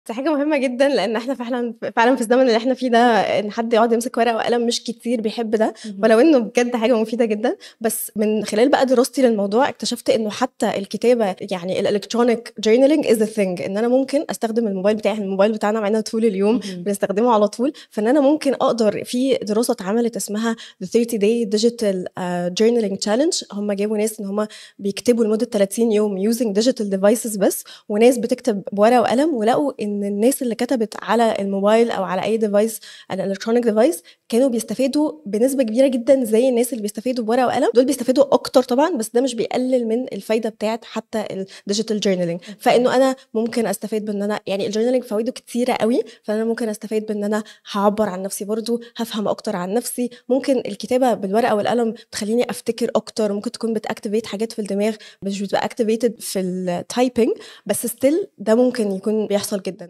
دي حاجة مهمة جدًا، لإن إحنا فعلًا فعلًا في الزمن اللي إحنا فيه ده إن حد يقعد يمسك ورقة وقلم مش كتير بيحب ده، اهم. ولو إنه بجد حاجة مفيدة جدًا، بس من خلال بقى دراستي للموضوع اكتشفت إنه حتى الكتابة يعني الelectronic journaling is a thing إن أنا ممكن أستخدم الموبايل بتاعي، إحنا الموبايل بتاعنا معانا طول اليوم اهم. بنستخدمه على طول، فإن أنا ممكن أقدر في دراسة اتعملت اسمها the 30 day digital آآ journaling challenge هم جابوا ناس إن هم بيكتبوا لمدة 30 يوم using digital devices بس، وناس بتكتب بورقة وقلم، ولقوا إن الناس اللي كتبت على الموبايل أو على أي device الelectronic device كانوا بيستفادوا بنسبة كبيرة جدًا زي الناس اللي بيستفادوا بورقة وقلم، دول بيستفادوا أكتر طبعًا، بس ده مش بيقلل من الفايدة بتاعة حتى الdigital journaling فإنه أنا ممكن أستفاد بإن أنا يعني الjournaling فوايده كتيرة أوي، فأنا ممكن أستفاد بإن أنا هاعبّر عن نفسي برضه، هافهم أكتر عن نفسي، ممكن الكتابة بالورقة والقلم بتخلّيني أفتكر أكتر، ممكن تكون بتactivate حاجات في الدماغ مش بتبقى activated في الtyping بس still ده ممكن يكون بيحصل جدًا.